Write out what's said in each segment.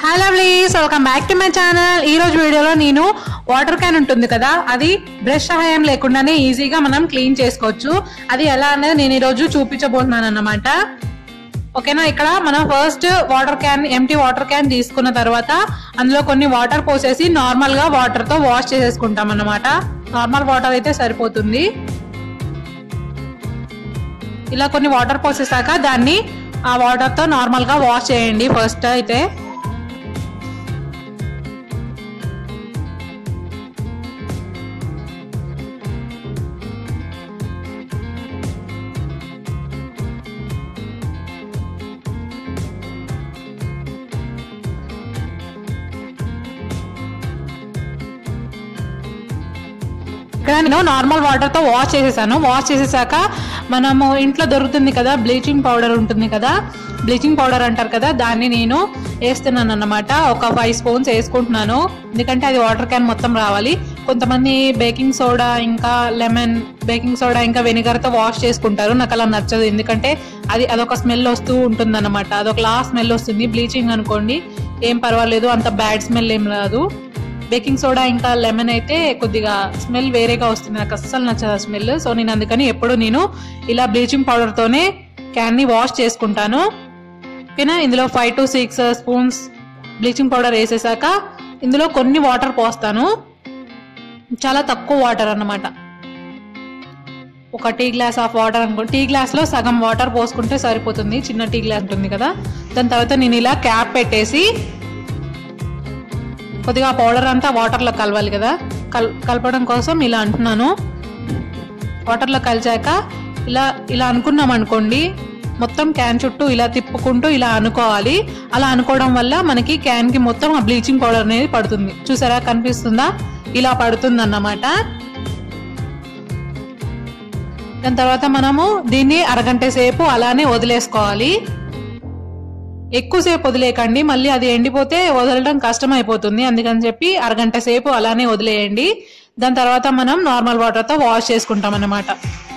hello please welcome back to my channel ఈ రోజు వీడియోలో నేను వాటర్ క్యాన్ ఉంటుంది కదా అది బ్రష్ సహాయం లేకుండానే ఈజీగా మనం క్లీన్ చేసుకోవచ్చు అది ఎలా అనేది నేను ఈ రోజు చూపించబోతున్నాను అన్నమాట ఓకేనా ఇక్కడ మనం first water can empty water can తీసుకున్న తర్వాత అందులో కొన్ని వాటర్ పోసేసి నార్మల్ గా వాటర్ తో వాష్ చేసేసుకుంటాం అన్నమాట నార్మల్ వాటర్ అయితే సరిపోతుంది ఇలా కొన్ని వాటర్ పోసేసాక దాన్ని ఆ వాటర్ తో నార్మల్ గా వాష్ చేయండి ఫస్ట్ అయితే ఇక్కడ నేను నార్మల్ వాటర్ తో వాష్ చేసేసాను వాష్ చేసేసాక మనము ఇంట్లో దొరుకుతుంది కదా బ్లీచింగ్ పౌడర్ ఉంటుంది కదా బ్లీచింగ్ పౌడర్ అంటారు కదా దాన్ని నేను వేస్తున్నాను అన్నమాట ఒక ఫైవ్ స్పూన్స్ వేసుకుంటున్నాను ఎందుకంటే అది వాటర్ క్యాన్ మొత్తం రావాలి కొంతమంది బేకింగ్ సోడా ఇంకా లెమన్ బేకింగ్ సోడా ఇంకా వెనిగర్ తో వాష్ చేసుకుంటారు నాకు అలా నచ్చదు ఎందుకంటే అది అదొక స్మెల్ వస్తూ ఉంటుంది అనమాట అదొక లా స్మెల్ వస్తుంది బ్లీచింగ్ అనుకోండి ఏం పర్వాలేదు అంత బ్యాడ్ స్మెల్ ఏం రాదు బేకింగ్ సోడా ఇంకా లెమన్ అయితే కొద్దిగా స్మెల్ వేరేగా వస్తుంది నాకు అస్సలు నచ్చదు ఆ స్మెల్ సో నేను అందుకని ఎప్పుడు నేను ఇలా బ్లీచింగ్ పౌడర్ తోనే క్యాన్ ని వాష్ చేసుకుంటాను ఓకేనా ఇందులో five to six spoons bleaching powder వేసేసాక ఇందులో కొన్ని వాటర్ పోస్తాను చాలా తక్కువ వాటర్ అన్నమాట ఒక టీ గ్లాస్ ఆఫ్ వాటర్ అనుకో టీ గ్లాస్ లో సగం వాటర్ పోసుకుంటే సరిపోతుంది చిన్న టీ గ్లాస్ ఉంటుంది కదా దాని తర్వాత నేను ఇలా క్యాప్ పెట్టేసి కొద్దిగా పౌడర్ అంతా వాటర్లో కలవాలి కదా కల్ కలపడం కోసం ఇలా అంటున్నాను వాటర్లో కలిచాక ఇలా ఇలా అనుకున్నాం అనుకోండి మొత్తం క్యాన్ చుట్టూ ఇలా తిప్పుకుంటూ ఇలా అనుకోవాలి అలా అనుకోవడం వల్ల మనకి క్యాన్ కి మొత్తం ఆ బ్లీచింగ్ పౌడర్ అనేది పడుతుంది చూసారా కనిపిస్తుందా ఇలా పడుతుంది అన్నమాట దాని తర్వాత మనము దీన్ని అరగంట సేపు అలానే వదిలేసుకోవాలి ఎక్కువసేపు వదిలేయకండి మళ్ళీ అది ఎండిపోతే వదలడం కష్టం అయిపోతుంది అందుకని చెప్పి అరగంట సేపు అలానే వదిలేయండి దాని తర్వాత మనం నార్మల్ వాటర్తో వాష్ చేసుకుంటాం అన్నమాట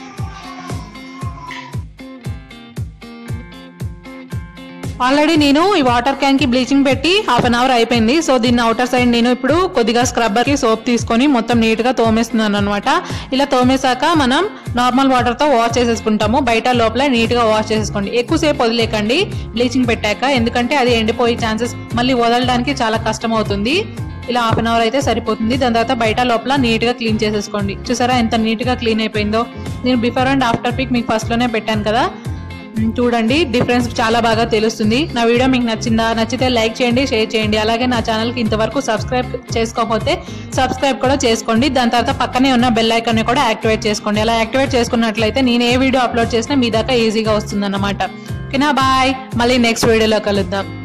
ఆల్రెడీ నేను ఈ వాటర్ క్యాన్ కి బ్లీచింగ్ పెట్టి హాఫ్ అన్ అవర్ అయిపోయింది సో దీన్ని అవుటర్ సైడ్ నేను ఇప్పుడు కొద్దిగా స్క్రబ్బర్ కి సోప్ తీసుకొని మొత్తం నీట్ గా తోమేస్తున్నాను అనమాట ఇలా తోమేశాక మనం నార్మల్ వాటర్ తో వాష్ చేసేసుకుంటాము బయట లోపల నీట్ గా వాష్ చేసేసుకోండి ఎక్కువసేపు వదిలేకండి బ్లీచింగ్ పెట్టాక ఎందుకంటే అది ఎండిపోయే ఛాన్సెస్ మళ్ళీ వదలడానికి చాలా కష్టం అవుతుంది ఇలా హాఫ్ అన్ అవర్ అయితే సరిపోతుంది దాని తర్వాత బయట లోపల నీట్ గా క్లీన్ చేసేసుకోండి చూసారా ఎంత నీట్ గా క్లీన్ అయిపోయిందో నేను బిఫోర్ అండ్ ఆఫ్టర్ పిక్ మీకు ఫస్ట్ లోనే పెట్టాను కదా మ్, చూడండి డిఫరెన్స్ చాలా బాగా తెలుస్తుంది నా వీడియో మీకు నచ్చిందా నచ్చితే లైక్ చేయండి షేర్ చేయండి అలాగే నా ఛానల్కి ఇంతవరకు సబ్స్క్రైబ్ చేసుకోకపోతే సబ్స్క్రైబ్ కూడా చేసుకోండి దాని తర్వాత పక్కనే ఉన్న బెల్ ఐకాన్ని కూడా యాక్టివేట్ చేసుకోండి అలా యాక్టివేట్ చేసుకున్నట్లయితే నేను ఏ వీడియో అప్లోడ్ చేసినా మీ దాకా ఈజీగా వస్తుంది అన్నమాట ఓకేనా బాయ్ మళ్ళీ నెక్స్ట్ వీడియోలో కలుద్దాం